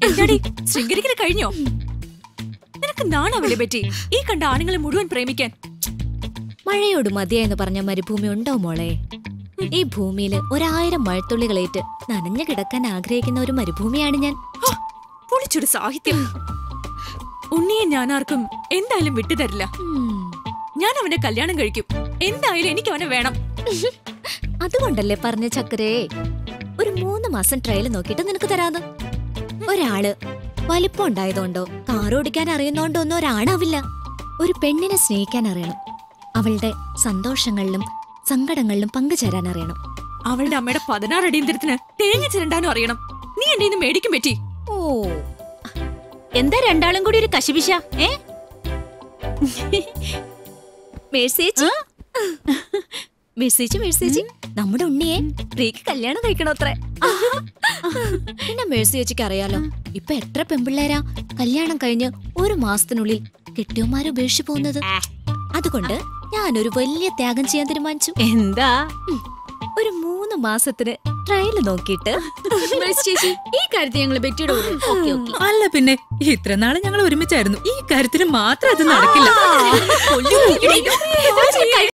എന്താടി ശൃംഗരിക്കല് കഴിഞ്ഞോ നിനക്ക് നാണാവില്ലേ പറ്റി ഈ കണ്ട ആണുങ്ങളെ മുഴുവൻ പ്രേമിക്കാൻ മഴയോട് മതിയായെന്ന് പറഞ്ഞ മരുഭൂമി ഉണ്ടോ മോളെ ഈ ഭൂമിയിൽ ഒരായിരം മഴത്തുള്ളികളേറ്റ് നനഞ്ഞു കിടക്കാൻ ആഗ്രഹിക്കുന്ന ഒരു മരുഭൂമിയാണ് ഞാൻ ഹോ, പൊളിച്ചൊരു സാഹിത്യം ഉണ്ണിയെ ഞാനാർക്കും എന്തായാലും വിട്ടുതരില്ല ഉം. ഞാൻ അവനെ കല്യാണം കഴിക്കും എന്തായാലും എനിക്ക് അവനെ വേണം അതുകൊണ്ടല്ലേ പറഞ്ഞ ചക്കരേ ഒരു മൂന്ന് മാസം ട്രയൽ നോക്കിയിട്ട് നിനക്ക് തരാന്ന് ഒരാള് വലിപ്പം ഉണ്ടായതുകൊണ്ടോ കാർ ഓടിക്കാൻ അറിയുന്നോണ്ടോ ഒന്നും ഒരാണാവില്ല ഒരു പെണ്ണിനെ സ്നേഹിക്കാൻ അറിയണം അവളുടെ സന്തോഷങ്ങളിലും സങ്കടങ്ങളിലും പങ്കുചേരാൻ അറിയണം അവളുടെ അമ്മയുടെ പതിനാറ് അടിയന്തരത്തിന് തേങ്ങ ചിരണ്ടാനും അറിയണം നീ എന്റെ ഇന്ന് മേടിക്കും പറ്റി ഓ എന്താ രണ്ടാളും കൂടി ഒരു കശിപിശ ഏ മേഴ്സേച്ചി മേഴ്സേച്ചി മേഴ്സേച്ചി നമ്മുടെ ഉണ്ണിയെ പ്രിയക്ക് കല്യാണം കഴിക്കണോ അത്രേ പിന്നെ മേഴ്സേച്ചിക്ക് അറിയാലോ ഇപ്പൊ എത്ര പെമ്പിള്ളേരാ കല്യാണം കഴിഞ്ഞ് ഒരു മാസത്തിനുള്ളിൽ കെട്ടിയോമാരെ ഉപേക്ഷിച്ചു പോകുന്നത് അതുകൊണ്ട് ഞാനൊരു വലിയ ത്യാഗം ചെയ്യാൻ തീരുമാനിച്ചു എന്താ ഒരു മൂന്ന് മാസത്തിന് ട്രയൽ നോക്കിയിട്ട് ചേച്ചി ഈ കാര്യത്തിൽ ഞങ്ങൾ ബെറ്റിയുടെ ഓക്കെ ഓക്കെ അല്ല പിന്നെ ഇത്ര നാള് ഞങ്ങൾ ഒരുമിച്ചായിരുന്നു ഈ കാര്യത്തിൽ മാത്രം അത് നടക്കില്ല